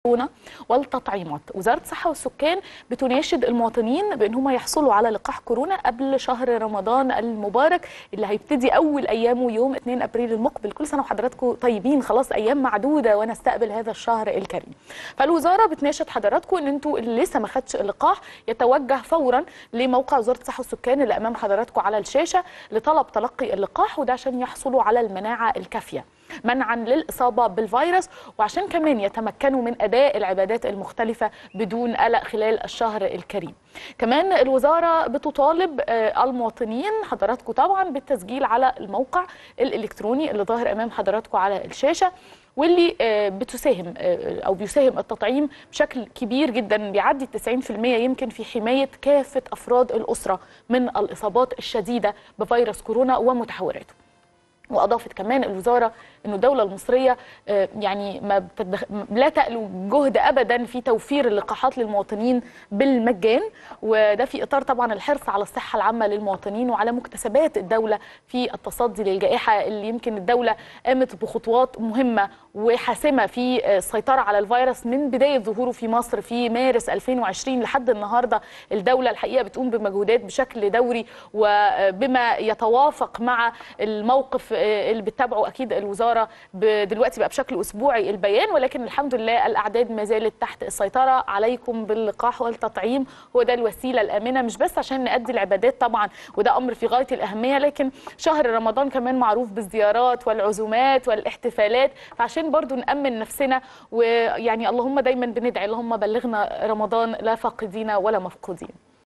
كورونا والتطعيمات وزاره الصحه والسكان بتناشد المواطنين بان هم يحصلوا على لقاح كورونا قبل شهر رمضان المبارك اللي هيبتدي اول ايامه يوم 2 ابريل المقبل كل سنه وحضراتكم طيبين خلاص ايام معدوده ونستقبل هذا الشهر الكريم فالوزاره بتناشد حضراتكم ان انتوا اللي لسه ما خدش اللقاح يتوجه فورا لموقع وزاره الصحه والسكان اللي امام حضراتكم على الشاشه لطلب تلقي اللقاح وده عشان يحصلوا على المناعه الكافيه منعا للاصابه بالفيروس وعشان كمان يتمكنوا من اداء العبادات المختلفه بدون قلق خلال الشهر الكريم. كمان الوزاره بتطالب آه، المواطنين حضراتكم طبعا بالتسجيل على الموقع الالكتروني اللي ظاهر امام حضراتكم على الشاشه واللي آه، بتساهم آه، او بيساهم التطعيم بشكل كبير جدا بيعدي 90% يمكن في حمايه كافه افراد الاسره من الاصابات الشديده بفيروس كورونا ومتحوراته. واضافت كمان الوزاره انه الدوله المصريه آه، يعني ما بتدخ... لا تألو جهد ابدا في توفير اللقاحات للمواطنين بالمجان وده في اطار طبعا الحرص على الصحه العامه للمواطنين وعلى مكتسبات الدوله في التصدي للجائحه اللي يمكن الدوله قامت بخطوات مهمه وحاسمه في آه، السيطره على الفيروس من بدايه ظهوره في مصر في مارس 2020 لحد النهارده الدوله الحقيقه بتقوم بمجهودات بشكل دوري وبما يتوافق مع الموقف آه، اللي بتتابعه اكيد الوزاره ب- دلوقتي بقى بشكل اسبوعي البيان ولكن الحمد لله الاعداد ما زالت تحت السيطره عليكم باللقاح والتطعيم هو ده الوسيله الامنه مش بس عشان نأدي العبادات طبعا وده امر في غايه الاهميه لكن شهر رمضان كمان معروف بالزيارات والعزومات والاحتفالات فعشان برضو نأمن نفسنا ويعني اللهم دايما بندعي اللهم بلغنا رمضان لا فاقدين ولا مفقودين